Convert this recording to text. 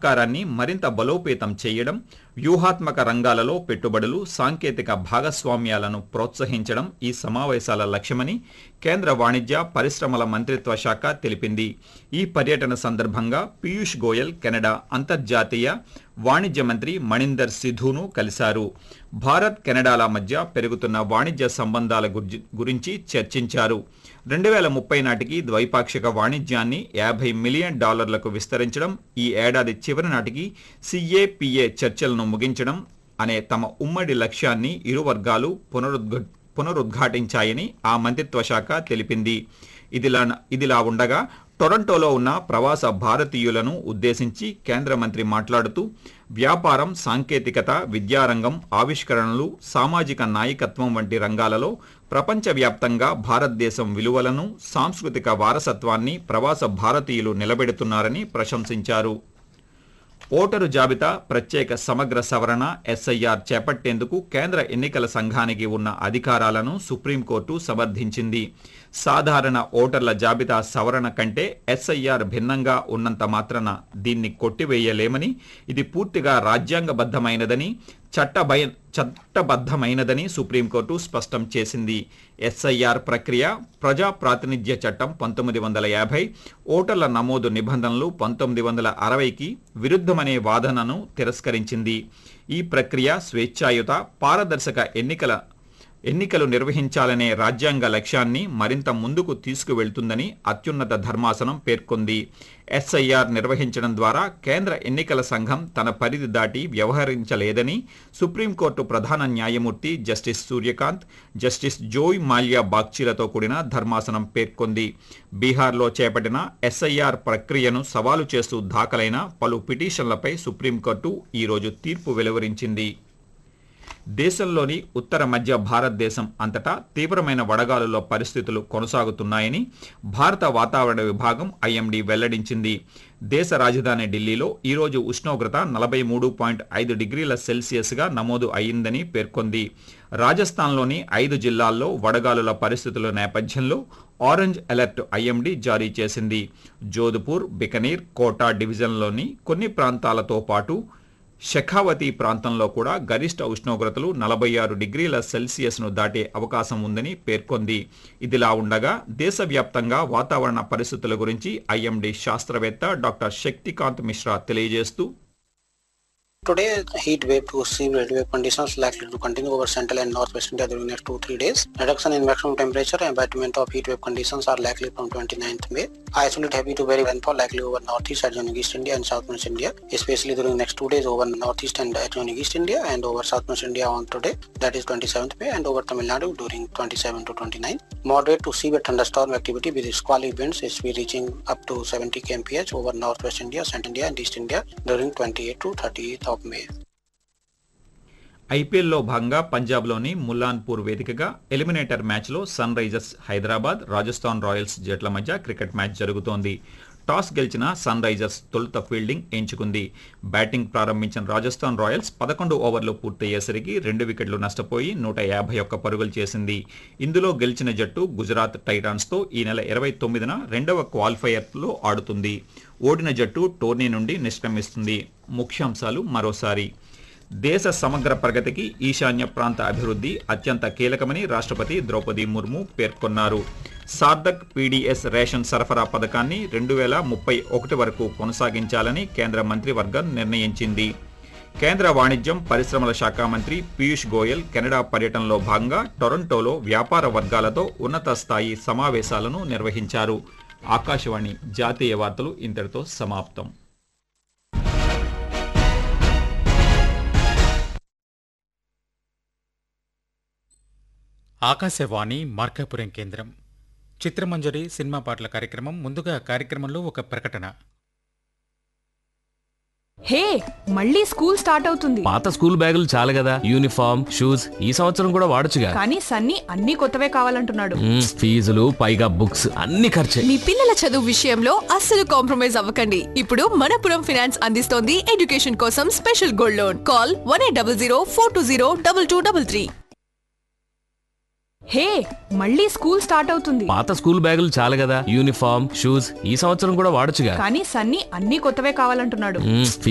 సహకారాన్ని మరింత బలోపేతం చేయడం వ్యూహాత్మక రంగాలలో పెట్టుబడులు సాంకేతిక భాగస్వామ్యాలను ప్రోత్సహించడం ఈ సమావేశాల లక్ష్యమని కేంద్ర వాణిజ్య పరిశ్రమల మంత్రిత్వ శాఖ తెలిపింది ఈ పర్యటన సందర్భంగా పీయూష్ గోయల్ కెనడా అంతర్జాతీయ వాణిజ్య మంత్రి మణిందర్ సిధును కలిశారు భారత్ కెనడాల మధ్య పెరుగుతున్న వాణిజ్య సంబంధాల గుర్జి- గురించి చర్చించారు రెండు వేల ముప్పై నాటికి ద్వైపాక్షిక వాణిజ్యాన్ని యాభై మిలియన్ డాలర్లకు విస్తరించడం ఈ ఏడాది చివరి నాటికి సిఏపిఏ చర్చలను ముగించడం అనే తమ ఉమ్మడి లక్ష్యాన్ని ఇరు వర్గాలు పునరుద్ఘ పునరుద్ఘాటించాయని ఆ మంత్రిత్వ శాఖ తెలిపింది ఇదిలా ఇదిలా ఉండగా టొరంటోలో ఉన్న ప్రవాస భారతీయులను ఉద్దేశించి కేంద్ర మంత్రి మాట్లాడుతూ వ్యాపారం సాంకేతికత విద్యారంగం ఆవిష్కరణలు సామాజిక నాయకత్వం వంటి రంగాలలో ప్రపంచవ్యాప్తంగా భారతదేశం విలువలను సాంస్కృతిక వారసత్వాన్ని ప్రవాస భారతీయులు నిలబెడుతున్నారని ప్రశంసించారు ఓటరు జాబితా ప్రత్యేక సమగ్ర సవరణ ఎస్ఐఆర్ చేపట్టేందుకు కేంద్ర ఎన్నికల సంఘానికి ఉన్న అధికారాలను సుప్రీంకోర్టు సమర్థించింది సాధారణ ఓటర్ల జాబితా సవరణ కంటే ఎస్ఐఆర్ భిన్నంగా ఉన్నంత మాత్రాన దీన్ని కొట్టివేయలేమని ఇది పూర్తిగా రాజ్యాంగబద్ధమైనదని చట్టభయ చట్టబద్ధమైనదని సుప్రీంకోర్టు స్పష్టం చేసింది ఎస్ఐఆర్ ప్రక్రియ ప్రజా ప్రాతినిధ్య చట్టం పంతొమ్మిది వందల యాభై ఓటర్ల నమోదు నిబంధనలు పంతొమ్మిది వందల అరవైకి విరుద్ధమనే వాదనను తిరస్కరించింది ఈ ప్రక్రియ స్వేచ్ఛాయుత పారదర్శక ఎన్నికల ఎన్నికలు నిర్వహించాలనే రాజ్యాంగ లక్ష్యాన్ని మరింత ముందుకు తీసుకువెళ్తుందని అత్యున్నత ధర్మాసనం పేర్కొంది ఎస్ఐఆర్ నిర్వహించడం ద్వారా కేంద్ర ఎన్నికల సంఘం తన పరిధి దాటి వ్యవహరించలేదని సుప్రీంకోర్టు ప్రధాన న్యాయమూర్తి జస్టిస్ సూర్యకాంత్ జస్టిస్ జోయ్ మాల్యా బాగ్చీలతో కూడిన ధర్మాసనం పేర్కొంది బీహార్లో చేపట్టిన ఎస్ఐఆర్ ప్రక్రియను సవాలు చేస్తూ దాఖలైన పలు పిటిషన్లపై సుప్రీంకోర్టు ఈరోజు తీర్పు వెలువరించింది దేశంలోని ఉత్తర మధ్య భారతదేశం అంతటా తీవ్రమైన వడగాలుల పరిస్థితులు కొనసాగుతున్నాయని భారత వాతావరణ విభాగం ఐఎండీ వెల్లడించింది దేశ రాజధాని ఢిల్లీలో ఈరోజు ఉష్ణోగ్రత నలభై మూడు పాయింట్ ఐదు డిగ్రీల సెల్సియస్గా నమోదు అయిందని పేర్కొంది రాజస్థాన్లోని ఐదు జిల్లాల్లో వడగాలుల పరిస్థితుల నేపథ్యంలో ఆరెంజ్ అలర్ట్ ఐఎండీ జారీ చేసింది జోధ్పూర్ బికనీర్ కోటా డివిజన్లోని కొన్ని ప్రాంతాలతో పాటు షెఖావతి ప్రాంతంలో కూడా గరిష్ట ఉష్ణోగ్రతలు నలభై ఆరు డిగ్రీల సెల్సియస్ను దాటే అవకాశం ఉందని పేర్కొంది ఇదిలా ఉండగా దేశవ్యాప్తంగా వాతావరణ పరిస్థితుల గురించి ఐఎండీ శాస్త్రవేత్త డాక్టర్ శక్తికాంత్ మిశ్రా తెలియజేస్తూ Today, heat wave to severe heat wave conditions likely to continue over central and northwest India during next two three days. Reduction in maximum temperature and abatement of heat wave conditions are likely from 29th May. Isolate heavy to very rainfall likely over northeast adjoining East India and southwest India, especially during next two days over northeast and adjoining East India and over southwest India on today, that is 27th May, and over Tamil Nadu during 27 to 29. Moderate to severe thunderstorm activity with squally winds is be reaching up to 70 kmph over northwest India, central India, and East India during 28 to 30th of May. ఐపీఎల్లో భాగంగా పంజాబ్లోని ముల్లాన్పూర్ వేదికగా eliminator మ్యాచ్లో Sunrisers Hyderabad Rajasthan Royals జట్ల మధ్య cricket match జరుగుతోంది toss గెలిచిన Sunrisers తొలుత ఫీల్డింగ్ ఎంచుకుంది బ్యాటింగ్ ప్రారంభించిన రాజస్థాన్ రాయల్స్ పదకొండు ఓవర్లు పూర్తయ్యేసరికి రెండు వికెట్లు నష్టపోయి నూట యాభై ఒక్క పరుగులు చేసింది ఇందులో గెలిచిన జట్టు గుజరాత్ టైటాన్స్తో ఈ నెల ఇరవై తొమ్మిదిన రెండవ క్వాలిఫైయర్లో ఆడుతుంది ఓడిన జట్టు టోర్నీ నుండి నిష్క్రమిస్తుంది ముఖ్యాంశాలు మరోసారి దేశ సమగ్ర ప్రగతికి ఈశాన్య ప్రాంత అభివృద్ధి అత్యంత కీలకమని రాష్ట్రపతి ద్రౌపది ముర్ము పేర్కొన్నారు సార్దక్ పీడీఎస్ రేషన్ సరఫరా పథకాన్ని రెండు వేల ముప్పై ఒకటి వరకు కొనసాగించాలని కేంద్ర మంత్రివర్గం నిర్ణయించింది కేంద్ర వాణిజ్యం పరిశ్రమల శాఖ మంత్రి పీయూష్ గోయల్ కెనడా పర్యటనలో భాగంగా టొరంటోలో వ్యాపార వర్గాలతో ఉన్నత స్థాయి సమావేశాలను నిర్వహించారు ఆకాశవాణి జాతీయ వార్తలు ఇంతటితో సమాప్తం ఆకాశవాణి మార్కాపురం కేంద్రం చిత్రమంజరి సినిమా పాటల కార్యక్రమం ముందుగా కార్యక్రమంలో ఒక ప్రకటన హే మళ్ళీ స్కూల్ స్టార్ట్ అవుతుంది పాత స్కూల్ బ్యాగులు చాలు కదా యూనిఫామ్ షూస్ ఈ సంవత్సరం కూడా వాడొచ్చుగా కానీ సన్నీ అన్ని కొత్తవే కావాలంటున్నాడు మ్మ్, ఫీజులు పైగా బుక్స్ అన్ని ఖర్చే మీ పిల్లల చదువు విషయంలో అస్సలు కాంప్రమైజ్ అవ్వకండి ఇప్పుడు మనపురం ఫినాన్స్ అందిస్తోంది ఎడ్యుకేషన్ కోసం special gold loan call one eight double zero four two zero double two double three hey మళ్ళీ స్కూల్ స్టార్ట్ అవుతుంది పాత స్కూల్ బ్యాగులు చాలు కదా యూనిఫామ్ షూస్ ఈ సంవత్సరం కూడా వాడొచ్చుగా కానీ సన్నీ అన్ని కొత్తవే కావాలంటున్నాడు మ్మ్,